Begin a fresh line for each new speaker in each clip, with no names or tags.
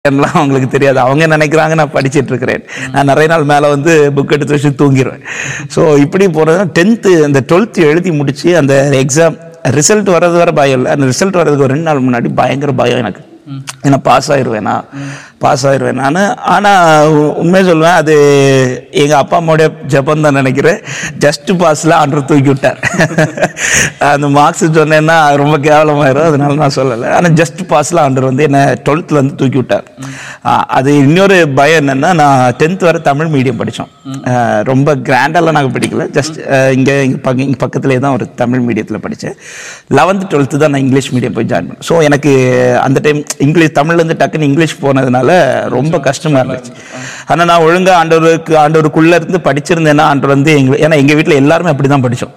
எல்லாம் அவங்களுக்கு தெரியாது அவங்க நினைக்கிறாங்க நான் படிச்சிட்டு இருக்கிறேன் நான் நிறைய நாள் மேலே வந்து புக் எடுத்து வச்சு தூங்கிடுவேன் ஸோ இப்படி போகிறது டென்த்து அந்த டுவெல்த்து எழுதி முடிச்சு அந்த எக்ஸாம் ரிசல்ட் வர்றது வரை பயம் இல்லை அந்த ரிசல்ட் வர்றதுக்கு ஒரு ரெண்டு நாள் முன்னாடி பயங்கர பயம் எனக்கு ஏன்னா பாஸ் ஆயிடுவேனா பாஸ் ஆயிடுவேன் நான் ஆனால் உண்மையை சொல்லுவேன் அது எங்கள் அப்பா அம்மாவுடைய ஜப்பம் தான் நினைக்கிறேன் ஜஸ்ட் பாஸில் ஆண்டர் தூக்கி விட்டார் அந்த மார்க்ஸ் சொன்னேன்னா அது ரொம்ப கேவலமாயிரும் அதனால நான் சொல்லலை ஆனால் ஜஸ்ட் பாஸில் ஆண்டர் வந்து என்னை டுவெல்த்தில் வந்து தூக்கி விட்டார் ஆ, அது இன்னொரு பயம் என்னன்னா நான் டென்த் வரை தமிழ் மீடியம் படித்தோம் ரொம்ப கிராண்டாலாம் நாங்கள் படிக்கல ஜஸ்ட் இங்கே இங்கே பக்க இங்கே பக்கத்துலேயே தான் ஒரு தமிழ் மீடியத்தில் படித்தேன் லெவன்த்து டுவெல்த்து தான் நான் இங்கிலீஷ் மீடியம் போய் ஜாயின் பண்ணேன் ஸோ எனக்கு அந்த டைம் இங்கிலீஷ் தமிழ்லேருந்து டக்குன்னு இங்கிலீஷ் போனதுனால ரொம்ப கஷ்டமாக இருந்துச்சு ஆனால் நான் ஒழுங்காக ஆண்டவருக்கு ஆண்டவருக்குள்ளே இருந்து படிச்சிருந்தேன்னா ஆண்டவர் வந்து எங்க ஏன்னா எங்கள் வீட்டில் எல்லாருமே அப்படி தான் படித்தோம்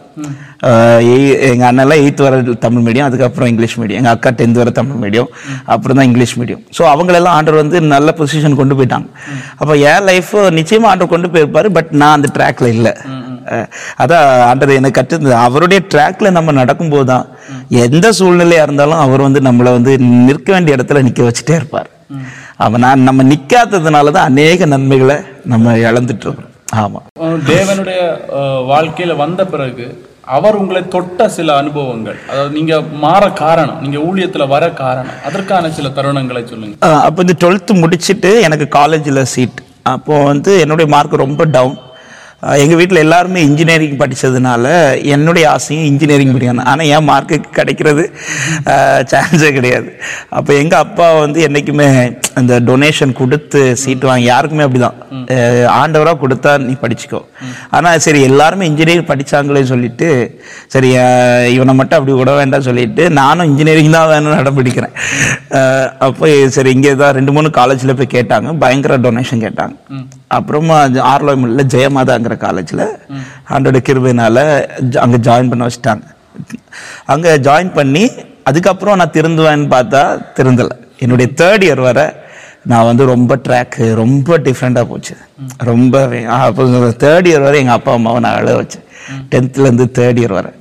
எங்கள் அண்ணெல்லாம் எயித் வர தமிழ் மீடியம் அதுக்கப்புறம் இங்கிலீஷ் மீடியம் எங்கள் அக்கா டென்த் வர தமிழ் மீடியம் அப்புறம் தான் இங்கிலீஷ் மீடியம் ஸோ அவங்களெல்லாம் ஆண்டவர் வந்து நல்ல பொசிஷன் கொண்டு போயிட்டாங்க அப்போ என் லைஃப் நிச்சயமாக ஆண்டவர் கொண்டு போயிருப்பாரு பட் நான் அந்த ட்ராக்ல இல்லை அஹ் அதான் ஆண்டவர் எனக்கு கற்று அவருடைய ட்ராக்ல நம்ம நடக்கும்போது தான் எந்த சூழ்நிலையா இருந்தாலும் அவர் வந்து நம்மளை வந்து நிற்க வேண்டிய இடத்துல நிற்க வச்சுட்டே இருப்பார் அவன் நான் நம்ம நிற்காததுனால தான் அநேக நன்மைகளை நம்ம இழந்துட்டு இருக்கோம் ஆமாம்
அஹ் தேவனுடைய அஹ், வாழ்க்கையில வந்த பிறகு அவர் உங்களை தொட்ட சில அனுபவங்கள் அதாவது நீங்க மாற காரணம் நீங்க ஊழியத்துல வர காரணம் அதற்கான சில தருணங்களை சொல்லுங்க
அப்போ இந்த டுவெல்த்து முடிச்சுட்டு எனக்கு காலேஜில் சீட் அப்போ வந்து என்னுடைய மார்க் ரொம்ப டவுன் எங்கள் வீட்டில் எல்லாருமே இன்ஜினியரிங் படித்ததுனால என்னுடைய ஆசையும் இன்ஜினியரிங் படிக்கணும் ஆனால் என் மார்க்கு கிடைக்கிறது சான்ஸே கிடையாது அப்போ எங்கள் அப்பா வந்து என்றைக்குமே அந்த டொனேஷன் கொடுத்து சீட் வாங்கி யாருக்குமே அப்படிதான் அஹ் ஆண்டவராக கொடுத்தா நீ படிச்சுக்கோ ஆனால் சரி எல்லாருமே இன்ஜினியரிங் படிச்சாங்களே சொல்லிட்டு சரி அஹ் இவனை மட்டும் அப்படி விட வேண்டாம் சொல்லிட்டு நானும் இன்ஜினியரிங் தான் வேணும்னு நடப்பிடிக்கிறேன் அஹ் அப்போ சரி இங்கே தான் ரெண்டு மூணு காலேஜில் போய் கேட்டாங்க பயங்கர டொனேஷன் கேட்டாங்க அப்புறமா ஆர்லோமில்ல ஜெயமாதாங்கிற காலேஜில் ஆண்டோட கிருபையினால ஜ- அங்க ஜாயின் பண்ண வச்சுட்டாங்க அங்க ஜாயின் பண்ணி அதுக்கப்புறம் நான் திருந்துவேன்னு பார்த்தா திருந்தலை என்னுடைய தேர்ட் இயர் வரை நான் வந்து ரொம்ப ட்ராக்கு ரொம்ப டிஃப்ரெண்ட்டாக போச்சு ரொம்ப அப்போ தேர்ட் இயர் வரை எங்கள் அப்பா அம்மாவை நான் அழ வச்சேன் டென்த்லேருந்து தேர்ட் இயர் வரை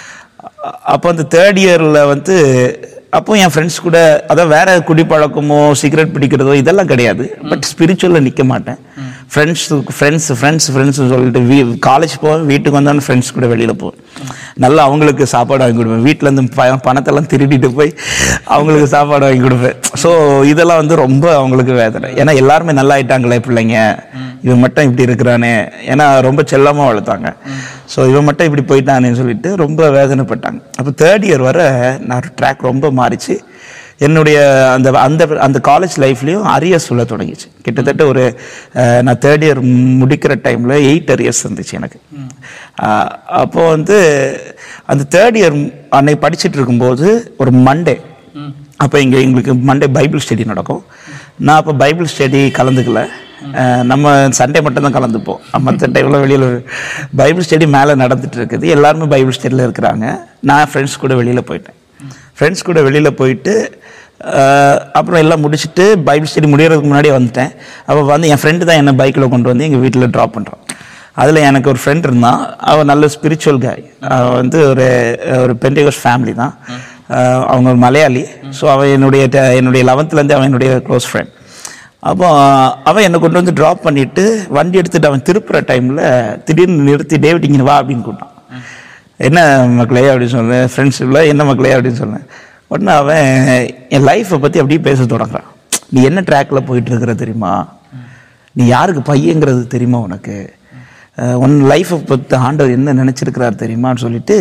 அ- அப்போ அந்த தேர்ட் இயரில் வந்து அப்போ என் ஃப்ரெண்ட்ஸ் கூட அதான் வேற குடிப்பழக்கமோ சிகரெட் பிடிக்கிறதோ இதெல்லாம் கிடையாது பட் ஸ்பிரிச்சுவலில் நிற்க மாட்டேன் ஃப்ரெண்ட்ஸ் ஃப்ரெண்ட்ஸ் ஃப்ரெண்ட்ஸ் ஃப்ரெண்ட்ஸ் சொல்லிட்டு வீ காலேஜ் போவேன் வீட்டுக்கு வந்தாலும் ஃப்ரெண்ட்ஸ் கூட வெளியில் போவேன் நல்லா அவங்களுக்கு சாப்பாடு வாங்கி கொடுப்பேன் வீட்டிலேருந்து ப பணத்தெல்லாம் திருடிட்டு போய் அவங்களுக்கு சாப்பாடு வாங்கி கொடுப்பேன் ஸோ இதெல்லாம் வந்து ரொம்ப அவங்களுக்கு வேதனை ஏன்னா எல்லாருமே நல்லா ஆயிட்டாங்களே பிள்ளைங்க இவன் மட்டும் இப்படி இருக்கிறானே ஏன்னா ரொம்ப செல்லமாக வளர்த்தாங்க ஸோ இவன் மட்டும் இப்படி போயிட்டானேன்னு சொல்லிட்டு ரொம்ப வேதனைப்பட்டாங்க அப்போ தேர்ட் இயர் வரை நான் ட்ராக் ரொம்ப மாறிச்சு என்னுடைய அந்த அந்த அந்த காலேஜ் லைஃப்லேயும் அரியர்ஸ் சொல்ல தொடங்கிச்சு கிட்டத்தட்ட ஒரு அஹ், நான் தேர்ட் இயர் முடிக்கிற டைமில் எயிட் அரியர்ஸ் இருந்துச்சு எனக்கு அஹ், அப்போ வந்து அந்த தேர்ட் இயர் அன்னைக்கு படிச்சுட்டு இருக்கும்போது ஒரு மண்டே அப்போ இங்கே எங்களுக்கு மண்டே பைபிள் ஸ்டடி நடக்கும் நான் அப்போ பைபிள் ஸ்டடி கலந்துக்கல அஹ் நம்ம சண்டே மட்டும் தான் கலந்துப்போம் மற்ற டைமில் வெளியில் பைபிள் ஸ்டடி மேலே நடந்துட்டு இருக்குது எல்லாருமே பைபிள் ஸ்டடியில் இருக்கிறாங்க நான் ஃப்ரெண்ட்ஸ் கூட வெளியில் போயிட்டேன் ஃப்ரெண்ட்ஸ் கூட வெளியில் போயிட்டு அஹ் அப்புறம் எல்லாம் முடிச்சுட்டு பைபிள் ஸ்டடி முடியறதுக்கு முன்னாடியே வந்துட்டேன் அப்போ வந்து என் ஃப்ரெண்டு தான் என்னை பைக்கில் கொண்டு வந்து எங்கள் வீட்டில் ட்ராப் பண்ணுறான் அதில் எனக்கு ஒரு ஃப்ரெண்ட் இருந்தான் அவன் நல்ல ஸ்பிரிச்சுவல் காய் அவன் வந்து ஒரு ஒரு பெண்டிகோஸ் ஃபேமிலி தான் அஹ் அவங்க ஒரு மலையாளி ஸோ அவன் என்னுடைய ட- என்னுடைய லெவன்த்துலேருந்து அவன் என்னுடைய க்ளோஸ் ஃப்ரெண்ட் அப்போ அவன் என்னை கொண்டு வந்து ட்ராப் பண்ணிட்டு வண்டி எடுத்துட்டு அவன் திருப்புற டைமில் திடீர்னு நிறுத்தி டேவிட் இங்கே வா அப்படின்னு கூப்பிட்டான் என்ன மக்களே அப்படின்னு சொன்னேன் ஃப்ரெண்ட்ஷிப்பில் என்ன மக்களே அப்படின்னு சொன்னேன் உடனே அவன் என் லைஃப்பை பற்றி அப்படியே பேச தொடங்குறான் நீ என்ன ட்ராக்கில் போயிட்டு இருக்கிற தெரியுமா நீ யாருக்கு பையங்கிறது தெரியுமா உனக்கு அஹ் உன் லைஃப்பை பற்றி ஆண்டவர் என்ன நினச்சிருக்கிறார் தெரியுமான்னு சொல்லிட்டு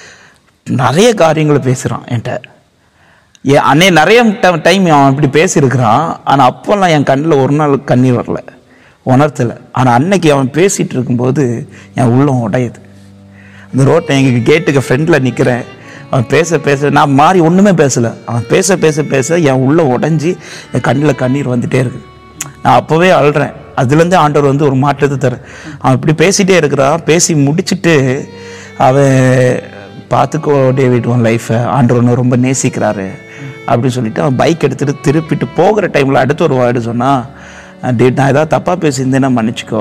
நிறைய காரியங்களை பேசுகிறான் என்கிட்ட ஏன் அன்னை நிறைய டைம் அவன் இப்படி பேசியிருக்கிறான் ஆனால் அப்போல்லாம் என் கண்ணில் ஒரு நாள் கண்ணீர் வரல உணர்த்தலை ஆனால் அன்னைக்கு அவன் பேசிகிட்டு இருக்கும்போது என் உள்ளம் உடையுது அந்த ரோட்டை எங்கள் கேட்டுக்கு ஃப்ரெண்டில் நிற்கிறேன் அவன் பேச பேச நான் மாறி ஒன்றுமே பேசலை அவன் பேச பேச பேச என் உள்ள உடைஞ்சி என் கண்ணில் கண்ணீர் வந்துட்டே இருக்கு நான் அப்போவே அழுறேன் அதுலேருந்து ஆண்டவர் வந்து ஒரு மாற்றத்தை தரேன் அவன் இப்படி பேசிட்டே இருக்கிறான் பேசி முடிச்சிட்டு அவன் பார்த்துக்கோ டேவிட் உன் லைஃப்பை ஆண்டவர் உன்னை ரொம்ப நேசிக்கிறாரு அப்படின்னு சொல்லிட்டு அவன் பைக் எடுத்துகிட்டு திருப்பிட்டு போகிற டைமில் அடுத்த ஒரு வேர்டு சொன்னான் டேட் நான் ஏதாவது தப்பாக பேசியிருந்தேன்னா மன்னிச்சிக்கோ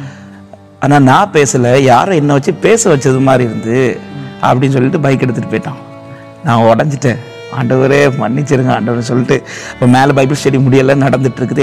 ஆனால் நான் பேசலை யாரை என்னை வச்சு பேச வச்சது மாதிரி இருந்து அப்படின்னு சொல்லிட்டு பைக் எடுத்துகிட்டு போயிட்டான் நான் உடஞ்சிட்டேன் ஆண்டவரே மன்னிச்சிருங்க ஆண்டவர் சொல்லிட்டு இப்போ மேலே பைபிள் ஸ்டடி முடியல நடந்துட்டு இருக்குது